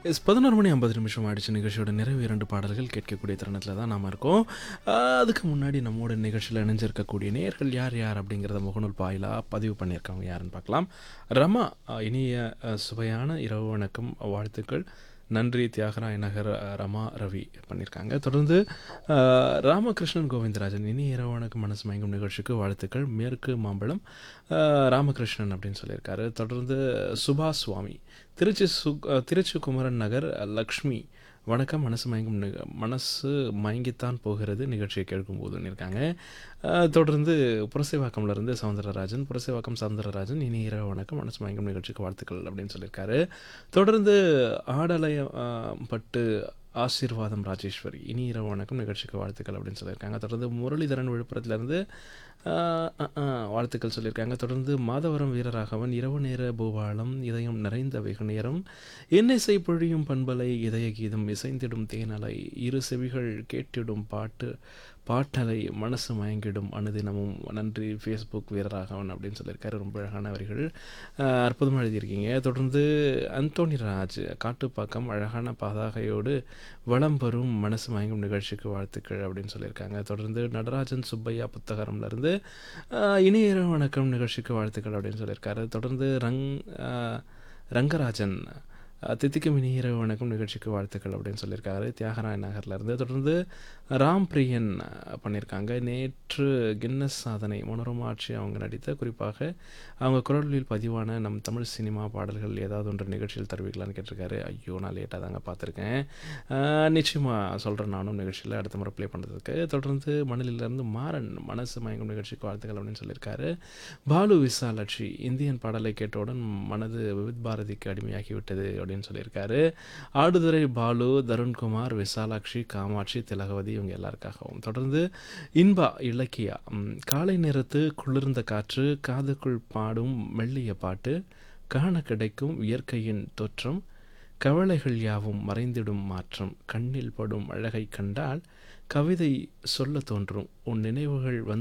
S பதினோரு மணி ஐம்பது நிமிஷம் ஆயிடுச்சு நிகழ்ச்சியோட நிறைவு இரண்டு பாடல்கள் கேட்கக்கூடிய தருணத்தில் தான் நாம் இருக்கோம் ஆஹ் அதுக்கு முன்னாடி நம்மோட நிகழ்ச்சியில் இணைஞ்சிருக்கக்கூடிய நேர்கள் யார் யார் அப்படிங்கிறத முகநூல் பாயிலாக பதிவு பண்ணியிருக்காங்க யாருன்னு பார்க்கலாம் ரமா ஆஹ் இனிய ஆஹ் சுவையான இரவு வணக்கம் வாழ்த்துக்கள் நன்றி தியாகராய நகர் ஆஹ் ரமா ரவி பண்ணியிருக்காங்க தொடர்ந்து ஆஹ் ராமகிருஷ்ணன் கோவிந்தராஜன் இனி இரவு வணக்கம் மனசு மயங்கும் நிகழ்ச்சிக்கு வாழ்த்துக்கள் மேற்கு மாம்பழம் ஆஹ் ராமகிருஷ்ணன் அப்படின்னு சொல்லியிருக்காரு தொடர்ந்து சுபாஷ் சுவாமி திருச்சி சு ஆஹ் திருச்சி குமரன் நகர் லக்ஷ்மி வணக்கம் மனசு மயங்கும் நிக மனசு மயங்கித்தான் போகிறது நிகழ்ச்சியை கேட்கும்போதுன்னு இருக்காங்க ஆஹ் தொடர்ந்து புரசைவாக்கம்லேருந்து சவுந்தரராஜன் புரசைவாக்கம் சவுந்தரராஜன் இனி இரவு வணக்கம் மனசு மயங்கும் நிகழ்ச்சிக்கு வாழ்த்துக்கள் அப்படின்னு சொல்லியிருக்காரு தொடர்ந்து ஆடலயம் ஆஹ் பட்டு ஆசீர்வாதம் ராஜேஸ்வரி இனி இரவு வணக்கம் நிகழ்ச்சிக்கு வாழ்த்துக்கள் அப்படின்னு சொல்லியிருக்காங்க தொடர்ந்து முரளிதரன் விழுப்புரத்துலேருந்து வாழ்த்துக்கள் சொல்லியிருக்காங்க தொடர்ந்து மாதவரம் வீரராகவன் இரவு நேர பூபாலம் இதயம் நிறைந்த வெகு நேரம் இன்னிசை பொழியும் பண்பலை இதய கீதம் இசைந்திடும் தேனலை இரு செவிகள் கேட்டிடும் பாட்டு பாட்டலை மனசு மயங்கிடும் அனுதினமும் நன்றி ஃபேஸ்புக் வீரராகவன் அப்படின்னு சொல்லியிருக்காரு ரொம்ப அழகான வரிகள் ஆஹ் அற்புதமாக எழுதியிருக்கீங்க தொடர்ந்து அந்தோனி ராஜ் காட்டுப்பாக்கம் அழகான பாதாகையோடு வளம் வரும் மனசு மயங்கும் நிகழ்ச்சிக்கு வாழ்த்துக்கள் அப்படின்னு சொல்லியிருக்காங்க தொடர்ந்து நடராஜன் சுப்பையா புத்தகரம்லேருந்து இனிய இரவு வணக்கம் நிகழ்ச்சிக்கு வாழ்த்துக்கள் அப்படின்னு சொல்லியிருக்காரு தொடர்ந்து ரங் ஆஹ் ரங்கராஜன் அஹ் தித்திக்கும் இனிய இரவு வணக்கம் நிகழ்ச்சிக்கு வாழ்த்துக்கள் அப்படின்னு சொல்லியிருக்காரு தியாகராய நகர்லேருந்து தொடர்ந்து ராம் பிரியன் அஹ், பண்ணியிருக்காங்க நேற்று கின்னஸ் சாதனை மனோரமா ஆட்சி அவங்க நடித்த குறிப்பாக அவங்க குரலில் பதிவான நம் தமிழ் சினிமா பாடல்கள் ஏதாவது ஒன்று நிகழ்ச்சியில் தருவீங்களான்னு கேட்டிருக்காரு ஐயோ நான் லேட்டாக தாங்க பார்த்துருக்கேன் நிச்சயமாக சொல்கிறேன் நானும் நிகழ்ச்சியில் அடுத்த முறை ப்ளே பண்ணுறதுக்கு தொடர்ந்து மணலிலிருந்து மாறன் மனசு மயங்கும் நிகழ்ச்சிக்கு வாழ்த்துக்கள் அப்படின்னு சொல்லியிருக்காரு பாலு விசாலாட்சி இந்தியன் பாடலை கேட்டவுடன் மனது விவித் பாரதிக்கு அடிமையாகிவிட்டது அப்படின்னு சொல்லியிருக்காரு ஆடுதுறை பாலு தருண்குமார் விசாலாட்சி காமாட்சி திலகவதி இவங்க எல்லாருக்காகவும் தொடர்ந்து இன்பா இலக்கியா ம், காலை நேரத்து குளிர்ந்த காற்று காதுக்குள் பாடும் மெல்லிய பாட்டு காண கிடைக்கும் இயற்கையின் தோற்றம் கவலைகள் யாவும் மறைந்திடும் மாற்றம் கண்ணில் படும் அழகை கண்டால் கவிதை சொல்ல தோன்றும் உன் நினைவுகள் வந்து